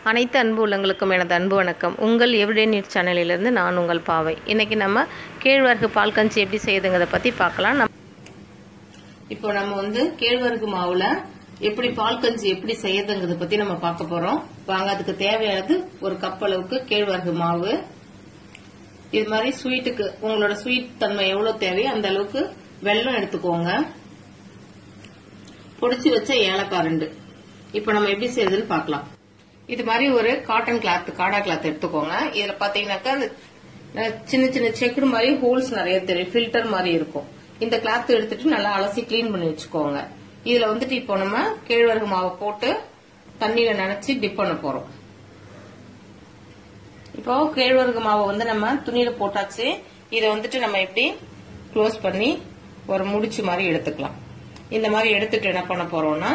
அனைத்து அன்பு உள்ளங்களுக்கும் எனது அன்பு வணக்கம் உங்கள் எவ்ரிடே நியூஸ் சேனலிலிருந்து நான் உங்கள் பாவை இன்னைக்கு நம்ம கேழ்வரகு பால் கஞ்சி எப்படி செய்யுதுங்கிறத பற்றி பார்க்கலாம் நம் இப்போ நம்ம வந்து கேழ்வரகு மாவுல எப்படி பால் கஞ்சி எப்படி செய்யறதுங்கிறத பத்தி நம்ம பார்க்க போறோம் வாங்க அதுக்கு தேவையானது ஒரு கப் அளவுக்கு கேழ்வரகு மாவு இது மாதிரி ஸ்வீட்டுக்கு உங்களோட ஸ்வீட் தன்மை எவ்வளவு தேவையோ அந்த அளவுக்கு வெல்லம் எடுத்துக்கோங்க பொடிச்சு வச்ச ஏலக்காய் ரெண்டு இப்போ நம்ம எப்படி செய்யறதுன்னு பார்க்கலாம் இது மாதிரி ஒரு காட்டன் கிளாத் காடா கிளாத் எடுத்துக்கோங்க இதுல பாத்தீங்கன்னாக்கா அந்த அஹ், சின்ன சின்ன செக்குடு மாதிரி ஹோல்ஸ் நிறைய தெரியும் ஃபில்டர் மாதிரி இருக்கும் இந்த கிளாத் எடுத்துட்டு நல்லா அலசி க்ளீன் பண்ணி வச்சுக்கோங்க இதுல வந்துட்டு இப்போ நம்ம கேழ்வரகு மாவை போட்டு தண்ணியில நனைச்சு டிப் பண்ண போறோம் இப்போ கேழ்வரகு மாவை வந்து நம்ம துணியில போட்டாச்சு இதை வந்துட்டு நம்ம எப்படி க்ளோஸ் பண்ணி ஒரு முடிச்சு மாதிரி எடுத்துக்கலாம் இந்த மாதிரி எடுத்துட்டு என்ன பண்ண போறோம்னா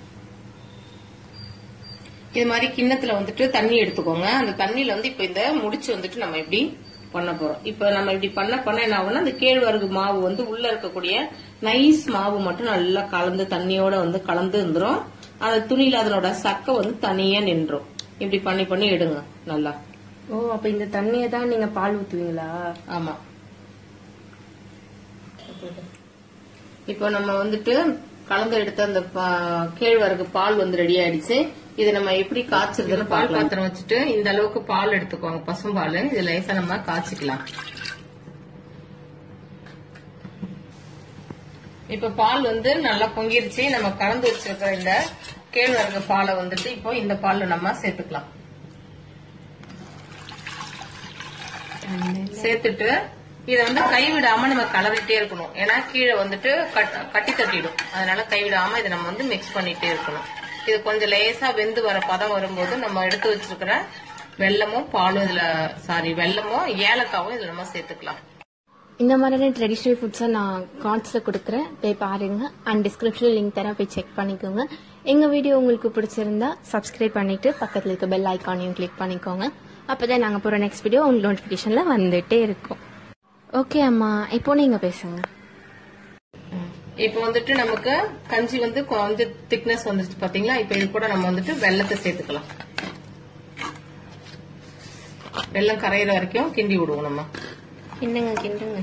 இது மாதிரி கிண்ணத்துல வந்துட்டு தண்ணி எடுத்துக்கோங்க அந்த தண்ணியில வந்து இப்ப இந்த முடிச்சு வந்துட்டு நம்ம எப்படி பண்ண போறோம் இப்ப நம்ம இப்படி பண்ண பண்ண என்ன ஆகும்னா அந்த கேழ்வரகு மாவு வந்து உள்ள இருக்கக்கூடிய நைஸ் மாவு மட்டும் நல்லா கலந்து தண்ணியோட வந்து கலந்து இருந்துரும் அந்த துணியில அதனோட சக்கை வந்து தனியா நின்றும் இப்படி பண்ணி பண்ணி எடுங்க நல்லா ஓ அப்ப இந்த தண்ணியை தான் நீங்க பால் ஊத்துவீங்களா ஆமா இப்போ நம்ம வந்துட்டு கலந்து எடுத்த அந்த பா- கேழ்வரகு பால் வந்து ரெடி ஆயிடுச்சு இதை நம்ம எப்படி காய்ச்சறதுன்னு பால் பாத்திரம் வச்சுட்டு இந்த அளவுக்கு பால் எடுத்துக்கோங்க பசும்பால் இது லேசா நம்ம காய்ச்சிக்கலாம் இப்ப பால் வந்து நல்லா பொங்கிருச்சு நம்ம கலந்து வச்சிருக்கிற இந்த கேழ்வரகு பாலை வந்துட்டு இப்போ இந்த பால்ல நம்ம சேர்த்துக்கலாம் சேர்த்துட்டு இதை வந்து கைவிடாம நம்ம கலரிட்டே இருக்கணும் ஏன்னா கீழே வந்துட்டு கட்- கட்டி தட்டிடும் அதனால கைவிடாம இதை நம்ம வந்து மிக்ஸ் பண்ணிட்டே இருக்கணும் இது கொஞ்சம் லேசா வெந்து வர பதம் வரும்போது நம்ம எடுத்து வச்சிருக்கிற வெல்லமும் பாலும் இதுல சாரி வெல்லமும் ஏலக்காவும் இதுல நம்ம சேர்த்துக்கலாம் இந்த மாதிரியான ட்ரெடிஷ்னல் ஃபுட்ஸை நான் கார்ட்ஸில் கொடுக்குறேன் போய் பாருங்க அண்ட் டிஸ்கிரிப்ஷனில் லிங்க் தரேன் போய் செக் பண்ணிக்கோங்க எங்கள் வீடியோ உங்களுக்கு பிடிச்சிருந்தா சப்ஸ்கிரைப் பண்ணிட்டு பக்கத்தில் இருக்க பெல் ஐக்கானையும் கிளிக் பண்ணிக்கோங்க அப்பதான் நாங்கள் போகிற நெக்ஸ்ட் வீடியோ உங்களுக்கு நோட்டிஃபிகேஷனில் வந்துட்டே இருக்கும் ஓகே அம்மா இப்போ நீங்கள் பேசுங்க இப்போ வந்துட்டு நமக்கு கஞ்சி வந்து கொஞ்சம் திக்னஸ் வந்துருச்சு பாத்தீங்களா இப்போ இது கூட நம்ம வந்துட்டு வெல்லத்தை சேர்த்துக்கலாம் வெல்லம் கரையிற வரைக்கும் கிண்டி விடுவோம் நம்ம கிண்டுங்க கிண்டுங்க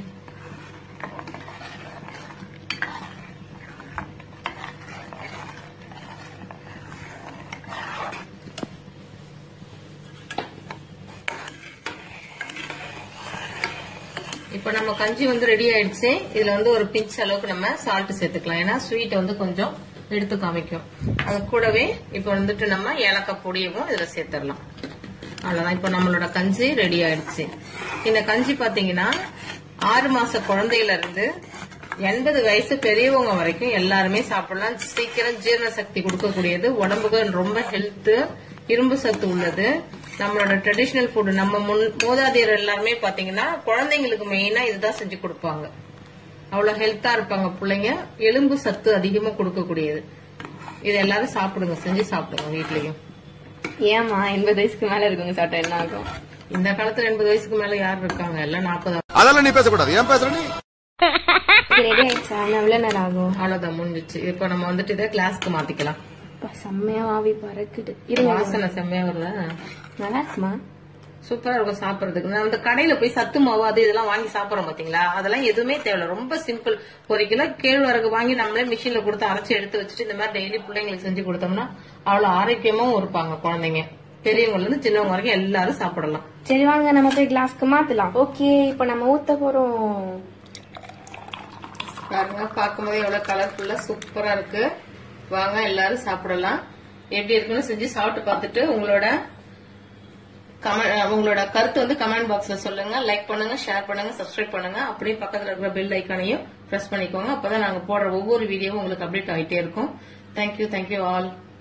இப்போ நம்ம கஞ்சி வந்து ரெடி ஆயிடுச்சு இதுல வந்து ஒரு பிஞ்ச் அளவுக்கு நம்ம சால்ட் சேர்த்துக்கலாம் ஏன்னா ஸ்வீட் வந்து கொஞ்சம் எடுத்து காமிக்கும் அது கூடவே இப்போ வந்துட்டு நம்ம ஏலக்காய் பொடியவும் இதுல சேர்த்துடலாம் அவ்வளவுதான் இப்போ நம்மளோட கஞ்சி ரெடி ஆயிடுச்சு இந்த கஞ்சி பாத்தீங்கன்னா ஆறு மாச குழந்தையில இருந்து எண்பது வயசு பெரியவங்க வரைக்கும் எல்லாருமே சாப்பிடலாம் சீக்கிரம் ஜீரண சக்தி கொடுக்கக்கூடியது உடம்புக்கு ரொம்ப ஹெல்த் இரும்பு சத்து உள்ளது நம்மளோட ட்ரெடிஷனல் ஃபுட் நம்ம முன் மூதாதையர் எல்லாருமே பாத்தீங்கன்னா குழந்தைங்களுக்கு மெயினா இதுதான் செஞ்சு கொடுப்பாங்க அவ்வளவு ஹெல்த்தா இருப்பாங்க பிள்ளைங்க எலும்பு சத்து அதிகமா கொடுக்கக்கூடியது இது எல்லாரும் சாப்பிடுங்க செஞ்சு சாப்பிடுங்க வீட்லயும் ஏம்மா எண்பது வயசுக்கு மேலே இருக்குங்க சாப்பிட்டா என்ன ஆகும் இந்த காலத்துல எண்பது வயசுக்கு மேல யார் இருக்காங்க எல்லாம் நாற்பது அதெல்லாம் நீ பேசக்கூடாது ஏன் பேசுற நீ ரெடி ஆயிடுச்சா இன்னும் எவ்வளோ நேரம் ஆகும் அவ்வளவுதான் முடிஞ்சிச்சு இப்போ நம்ம வந்துட்டு இதை கிளாஸ்க்கு மாத்திக்கலாம் அப்பா, செம்மையா ஆவி பறக்குது இருங்க வாசனை செம்மையா வருதா நல்லா இருக்குமா சூப்பரா இருக்கும் சாப்பிடறதுக்கு நான் அந்த கடையில போய் சத்து மாவு அது இதெல்லாம் வாங்கி சாப்பிடுறோம் பாத்தீங்களா அதெல்லாம் எதுவுமே தேவையில்ல ரொம்ப சிம்பிள் ஒரு கிலோ கேழ்வரகு வாங்கி நம்மளே மிஷின்ல கொடுத்து அரைச்சு எடுத்து வச்சுட்டு இந்த மாதிரி டெய்லி பிள்ளைங்களுக்கு செஞ்சு கொடுத்தோம்னா அவ்வளவு ஆரோக்கியமாவும் இருப்பாங்க குழந்தைங்க பெரியவங்கல இருந்து சின்னவங்க வரைக்கும் எல்லாரும் சாப்பிடலாம் சரி வாங்க நம்ம போய் கிளாஸ்க்கு மாத்தலாம் ஓகே இப்போ நம்ம ஊத்த போறோம் பாருங்க பார்க்கும்போது எவ்வளவு கலர்ஃபுல்லா சூப்பரா இருக்கு வாங்க எல்லாரும் சாப்பிடலாம் எப்படி இருக்குன்னு செஞ்சு சாப்பிட்டு பார்த்துட்டு உங்களோட கமெண்ட் உங்களோட கருத்து வந்து கமெண்ட் பாக்ஸ்ல சொல்லுங்க லைக் பண்ணுங்க ஷேர் பண்ணுங்க சப்ஸ்கிரைப் பண்ணுங்க அப்படியே பக்கத்துல இருக்கிற பெல் ஐக்கானையும் பிரஸ் பண்ணிக்கோங்க அப்பதான் நாங்க போடுற ஒவ்வொரு வீடியோவும் உங்களுக்கு அப்டேட் ஆயிட்டே இருக்கும் தேங்க்யூ தேங்க்யூ ஆல்